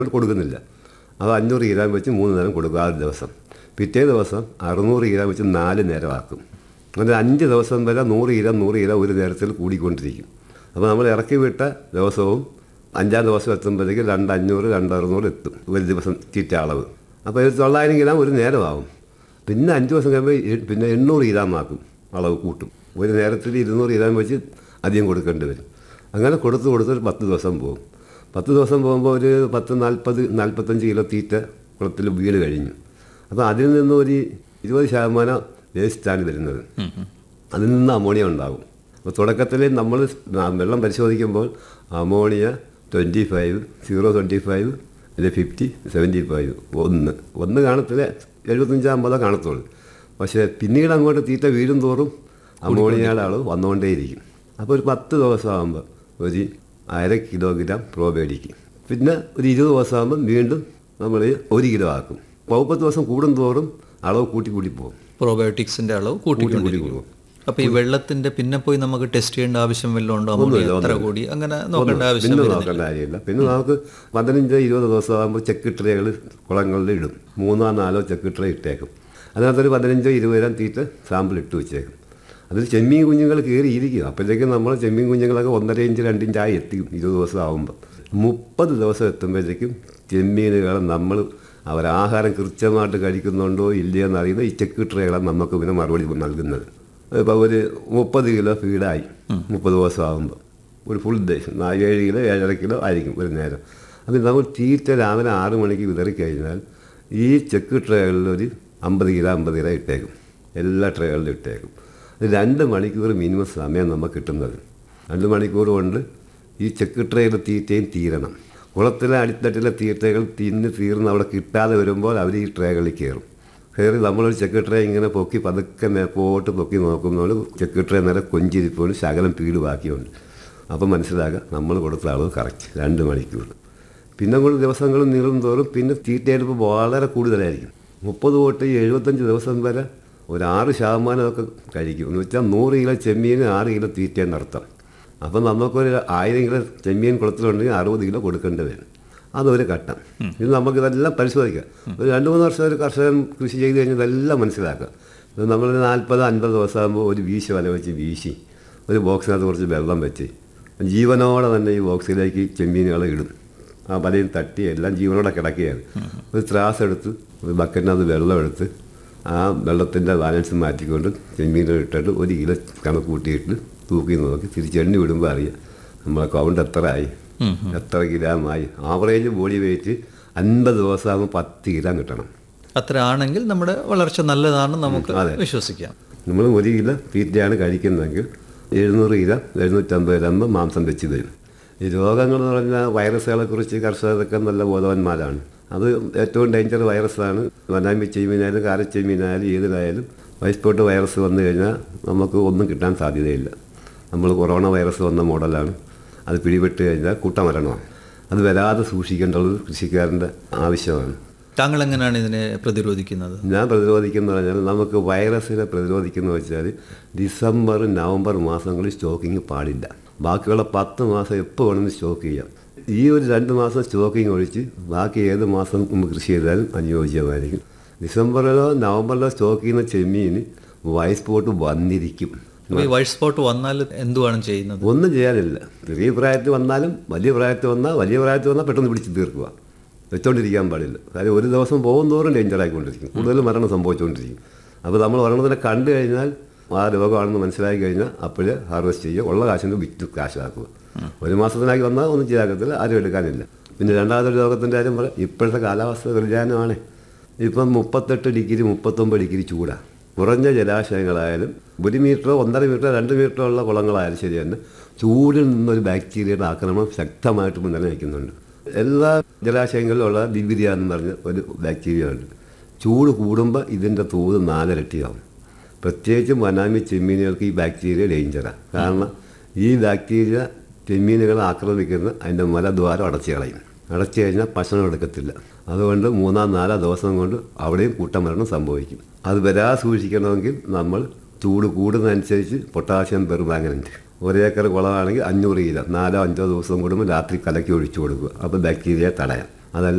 കൊടുക്കുന്നില്ല അത് അഞ്ഞൂറ് ഗ്രാം വെച്ച് മൂന്ന് നേരം കൊടുക്കും ആ ഒരു ദിവസം പിറ്റേ ദിവസം അറുന്നൂറ് ഗ്രാം വെച്ച് നാല് നേരമാക്കും അങ്ങനെ അഞ്ച് ദിവസം വരെ നൂറ് ഗ്രാം നൂറ് ഗ്രാം ഒരു നേരത്തിൽ കൂടിക്കൊണ്ടിരിക്കും അപ്പോൾ നമ്മൾ ഇറക്കി വിട്ട ദിവസവും അഞ്ചാം ദിവസം എത്തുമ്പോഴത്തേക്ക് രണ്ട് അഞ്ഞൂറ് രണ്ട് അറുന്നൂറ് എത്തും ഒരു ദിവസം തീറ്റ അളവ് അപ്പോൾ ഇത് തൊള്ളായിരം ഗ്രാം ഒരു നേരമാവും പിന്നെ അഞ്ച് ദിവസം കഴിയുമ്പോൾ എ- പിന്നെ എണ്ണൂറ് ഗ്രാം ആക്കും അളവ് കൂട്ടും ഒരു നേരത്തിൽ ഇരുന്നൂറ് ഗ്രാം വെച്ച് അധികം കൊടുക്കേണ്ടി വരും അങ്ങനെ കൊടുത്ത് കൊടുത്ത് ഒരു പത്ത് ദിവസം പോകും പത്ത് ദിവസം പോകുമ്പോൾ ഒരു പത്ത് നാൽപ്പത് നാൽപ്പത്തഞ്ച് കിലോ തീറ്റ കുളത്തിൽ വീട് കഴിഞ്ഞു അപ്പോൾ അതിൽ നിന്ന് ഒരു ഇരുപത് ശതമാനം വേസ്റ്റാണ് വരുന്നത് അതിൽ നിന്ന് അമോണിയ ഉണ്ടാകും അപ്പോൾ തുടക്കത്തിൽ നമ്മൾ വെള്ളം പരിശോധിക്കുമ്പോൾ ammonia twenty five zero twenty five അല്ലെങ്കിൽ ഫിഫ്റ്റി സെവൻറ്റി ഫൈവ് ഒന്ന് ഒന്ന് കാണത്തില്ല എഴുപത്തഞ്ച് അമ്പതോ കാണത്തുള്ളൂ പക്ഷേ പിന്നീട് അങ്ങോട്ട് തീറ്റ വീഴും തോറും അമോണിയയുടെ അളവ് വന്നുകൊണ്ടേയിരിക്കും അപ്പോൾ ഒരു പത്ത് ദിവസമാകുമ്പോൾ ഒരു അര കിലോഗ്രാം പ്രോബേഡിക്ക് പിന്നെ ഒരു ഇരുപത് ദിവസമാകുമ്പോൾ വീണ്ടും നമ്മൾ ഒരു കിലോ ആക്കും മുപ്പത് ദിവസം കൂടും തോറും അളവ് കൂട്ടി കൂട്ടി പോകും പ്രോബയോട്ടിക്സിന്റെ അളവ് കൂട്ടി കൂട്ടി കൂട്ടിക്കൊണ്ടിരിക്കും പോകും അപ്പൊ ഈ വെള്ളത്തിന്റെ പിന്നെ പോയി നമുക്ക് ടെസ്റ്റ് ചെയ്യേണ്ട ആവശ്യം വല്ലതും ഉണ്ടോ അമോണിയ എത്ര കൂടി അങ്ങനെ നോക്കേണ്ട ആവശ്യം പിന്നെ വരുന്നില്ല നോക്കേണ്ട കാര്യമില്ല പിന്നെ നമുക്ക് പതിനഞ്ച് ഇരുപത് ദിവസം ആകുമ്പോൾ ചെക്ക് ട്രേകൾ കുളങ്ങളിൽ ഇടും മൂന്നോ നാലോ ചെക്ക് ട്രേ ഇട്ടേക്കും അതിനകത്തൊരു പതിനഞ്ചോ ഇരുപതോ തീറ്റ സാമ്പിൾ ഇട്ട് വെച്ചേക്കും അതിൽ ചെമ്മീൻ കുഞ്ഞുങ്ങൾ കയറിയിരിക്കും അപ്പോഴത്തേക്കും നമ്മൾ ചെമ്മീൻ കുഞ്ഞുങ്ങളൊക്കെ ഒന്നര ഇഞ്ച് രണ്ട് ഇഞ്ചായി എത്തിക്കും ഇരുപത് ദിവസം ആകുമ്പോൾ മുപ്പത് ദിവസം എത്തുമ്പോഴത്തേക്കും ചെമ്മീനുകൾ നമ്മൾ അവർ ആഹാരം കൃത്യമായിട്ട് കഴിക്കുന്നുണ്ടോ ഇല്ലയോ എന്നറിയുന്ന ഈ ചെക്ക് ട്രേകളാണ് നമുക്ക് പിന്നെ മറുപടി നൽകുന്നത് ഇപ്പോൾ ഒരു മുപ്പത് കിലോ ഫീഡായി മുപ്പത് ദിവസം ആകുമ്പോൾ ഒരു ഫുൾ ഡേ നാല് ഏഴ് കിലോ ഏഴര കിലോ ആയിരിക്കും ഒരു നേരം അപ്പോൾ നമ്മൾ തീറ്റ രാവിലെ ആറ് മണിക്ക് വിതറി കഴിഞ്ഞാൽ ഈ ചെക്ക് ട്രേകളിൽ ഒരു അമ്പത് കിലോ അമ്പത് കിലോ ഇട്ടേക്കും എല്ലാ ട്രേകളിലും ഇട്ടേക്കും അത് രണ്ട് മണിക്കൂർ മിനിമം സമയം നമുക്ക് കിട്ടുന്നത് രണ്ട് മണിക്കൂർ കൊണ്ട് ഈ ചെക്ക് ട്രേയിലെ തീറ്റയും തീരണം കുളത്തിലെ അടിത്തട്ടിലെ തീറ്റകൾ തിന്ന് തീർന്ന് അവിടെ കിട്ടാതെ വരുമ്പോൾ അവർ ഈ ട്രേകളിൽ കയറും കയറി നമ്മളൊരു ചെക്ക് ട്രേ ഇങ്ങനെ പൊക്കി പതുക്കെ മേപ്പോട്ട് പൊക്കി നോക്കുമ്പോൾ ചെക്ക് ട്രേ നേരെ കൊഞ്ചിരിപ്പോഴും ശകലം പീട് ബാക്കിയുണ്ട് അപ്പം മനസ്സിലാക്കുക നമ്മൾ കൊടുത്ത അളവ് കറക്റ്റ് രണ്ട് മണിക്കൂർ പിന്നെ കൂടി ദിവസങ്ങൾ നീളും തോറും പിന്നെ തീറ്റയെടുപ്പ് വളരെ കൂടുതലായിരിക്കും മുപ്പത് തൊട്ട് എഴുപത്തഞ്ച് ദിവസം വരെ ഒരു ആറ് ശതമാനമൊക്കെ കഴിക്കും എന്ന് വെച്ചാൽ നൂറ് കിലോ ചെമ്മീന് ആറ് കിലോ തീറ്റയെന്ന് അർത്ഥം അപ്പം നമുക്കൊരു ആയിരം കിലോ ചെമ്മീൻ കുളത്തിലുണ്ടെങ്കിൽ അറുപത് കിലോ കൊടുക്കേണ്ടി വരും അതൊരു ഘട്ടം ഇത് നമുക്കിതെല്ലാം പരിശോധിക്കാം ഒരു രണ്ട് മൂന്ന് വർഷം ഒരു കർഷകൻ കൃഷി ചെയ്ത് കഴിഞ്ഞാൽ ഇതെല്ലാം മനസ്സിലാക്കാം ഇത് നമ്മൾ നാൽപ്പത് അൻപത് ദിവസമാകുമ്പോൾ ഒരു വീശി വല വെച്ച് വീശി ഒരു ബോക്സിനകത്ത് കുറച്ച് വെള്ളം വെച്ച് ജീവനോടെ തന്നെ ഈ ബോക്സിലേക്ക് ചെമ്മീനുകളെ ഇടും ആ വലയും തട്ടി എല്ലാം ജീവനോടെ കിടക്കുകയാണ് ഒരു ത്രാസ് എടുത്ത് ഒരു ബക്കറ്റിനകത്ത് വെള്ളം എടുത്ത് ആ വെള്ളത്തിൻ്റെ ബാലൻസ് മാറ്റിക്കൊണ്ട് ചെമ്മീനുകൾ ഇട്ടിട്ട് ഒരു കിലോ കണക്ക് കൂട്ടിയിട്ട് തൂക്കി നോക്കി തിരിച്ചെണ്ണി വിടുമ്പോൾ അറിയാം നമ്മളെ കൗണ്ട് എത്ര ആയി എത്ര ഗ്രാമായി ആവറേജ് ബോഡി വെയിറ്റ് അൻപത് ദിവസമാകുമ്പോൾ പത്ത് ഗ്രാം കിട്ടണം അത്ര ആണെങ്കിൽ നമ്മുടെ വളർച്ച നല്ലതാണ് നമുക്ക് അതെ. വിശ്വസിക്കാം നമ്മൾ ഒരു കിലോ തീറ്റയാണ് കഴിക്കുന്നതെങ്കിൽ എഴുന്നൂറ് കിലോ എഴുന്നൂറ്റമ്പത് ഗ്രാം മാംസം വെച്ച് തരും ഈ രോഗങ്ങൾ എന്ന് പറഞ്ഞാൽ വൈറസുകളെ കുറിച്ച് കർഷകരൊക്കെ നല്ല ബോധവാന്മാരാണ് അത് ഏറ്റവും ഡേഞ്ചർ വൈറസാണ് വനാമി ചെമ്മീനായാലും കാരച്ചെമ്മീനായാലും ഏതിലായാലും വൈസ്പോട്ട് വൈറസ് വന്നു കഴിഞ്ഞാൽ നമുക്ക് ഒന്നും കിട്ടാൻ സാധ്യതയില്ല നമ്മൾ കൊറോണ വൈറസ് വന്ന മോഡലാണ് അത് പിടിപെട്ട് കഴിഞ്ഞാൽ കൂട്ടമരണമാണ് അത് വരാതെ സൂക്ഷിക്കേണ്ടത് കൃഷിക്കാരൻ്റെ ആവശ്യമാണ് താങ്കൾ എങ്ങനെയാണ് ഇതിനെ പ്രതിരോധിക്കുന്നത് ഞാൻ പ്രതിരോധിക്കുന്ന പറഞ്ഞാൽ നമുക്ക് വൈറസിനെ പ്രതിരോധിക്കുന്ന വെച്ചാൽ ഡിസംബർ നവംബർ മാസങ്ങളിൽ സ്റ്റോക്കിങ് പാടില്ല ബാക്കിയുള്ള പത്ത് മാസം എപ്പോൾ വേണമെങ്കിലും സ്റ്റോക്ക് ചെയ്യാം ഈ ഒരു രണ്ട് മാസം സ്റ്റോക്കിങ് ഒഴിച്ച് ബാക്കി ഏത് മാസം നമുക്ക് കൃഷി ചെയ്താലും അനുയോജ്യമായിരിക്കും ഡിസംബറിലോ നവംബറിലോ സ്റ്റോക്ക് ചെയ്യുന്ന ചെമ്മീന് വൈസ് പോട്ട് വന്നിരിക്കും അപ്പൊ ഈ വൈറ്റ് സ്പോട്ട് വന്നാൽ എന്തുവാണ് ചെയ്യുന്നത് ഒന്നും ചെയ്യാനില്ല ചെറിയ പ്രായത്തിൽ വന്നാലും വലിയ പ്രായത്തിൽ വന്നാൽ വലിയ പ്രായത്തിൽ വന്നാൽ പെട്ടെന്ന് പിടിച്ച് തീർക്കുക വെച്ചോണ്ടിരിക്കാൻ പാടില്ല കാര്യം ഒരു ദിവസം പോകും തോറും ഡേഞ്ചറായിക്കൊണ്ടിരിക്കും കൂടുതൽ മരണം സംഭവിച്ചുകൊണ്ടിരിക്കും അപ്പോൾ നമ്മൾ ഒരെണ്ണത്തിനെ കണ്ടു കഴിഞ്ഞാൽ ആ രോഗമാണെന്ന് മനസ്സിലാക്കി കഴിഞ്ഞാൽ അപ്പോഴേ ഹാർവെസ്റ്റ് ചെയ്യുക ഉള്ള കാശിന് വിറ്റ് കാശാക്കുക ഒരു മാസത്തിനാക്കി വന്നാൽ ഒന്നും ചെയ്യാക്കത്തില്ല ആരും എടുക്കാനില്ല പിന്നെ രണ്ടാമത്തെ രോഗത്തിൻ്റെ കാര്യം പറയാം ഇപ്പോഴത്തെ കാലാവസ്ഥ വ്യതിയാനമാണ് ഇപ്പം മുപ്പത്തെട്ട് ഡിഗ്രി മുപ്പത്തൊമ്പത് ഡിഗ്രി ചൂടാണ് കുറഞ്ഞ ജലാശയങ്ങളായാലും ഒരു മീറ്ററോ ഒന്നര മീറ്ററോ രണ്ട് മീറ്ററോ ഉള്ള കുളങ്ങളായാലും ശരി തന്നെ ചൂടിൽ നിന്നൊരു ബാക്ടീരിയയുടെ ആക്രമണം ശക്തമായിട്ട് നിലനിൽക്കുന്നുണ്ട് എല്ലാ ജലാശയങ്ങളിലും ഉള്ള ഡിബിരിയ എന്ന് പറഞ്ഞ ഒരു ബാക്ടീരിയ ഉണ്ട് ചൂട് കൂടുമ്പോൾ ഇതിൻ്റെ തോത് നാലിരട്ടിയാവും പ്രത്യേകിച്ചും വനാമി ചെമ്മീനുകൾക്ക് ഈ ബാക്ടീരിയ ഡേഞ്ചറാണ് കാരണം ഈ ബാക്ടീരിയ ചെമ്മീനുകളെ ആക്രമിക്കുന്ന അതിൻ്റെ മലദ്വാരം അടച്ചു കളയും അടച്ചു കഴിഞ്ഞാൽ ഭക്ഷണം എടുക്കത്തില്ല അതുകൊണ്ട് മൂന്നാം നാലോ ദിവസം കൊണ്ട് അവിടെയും കൂട്ടമരണം സംഭവിക്കും അത് വരാതെ സൂക്ഷിക്കണമെങ്കിൽ നമ്മൾ ചൂട് കൂടുന്നതനുസരിച്ച് പൊട്ടാസ്യം പെർമാങ്ങനൻറ്റ് ഒരേക്കർ കുളമാണെങ്കിൽ അഞ്ഞൂറ് കിലോ നാലോ അഞ്ചോ ദിവസം കൂടുമ്പോൾ രാത്രി കലക്കി ഒഴിച്ചു കൊടുക്കുക അപ്പോൾ ബാക്ടീരിയ തടയാം അതല്ല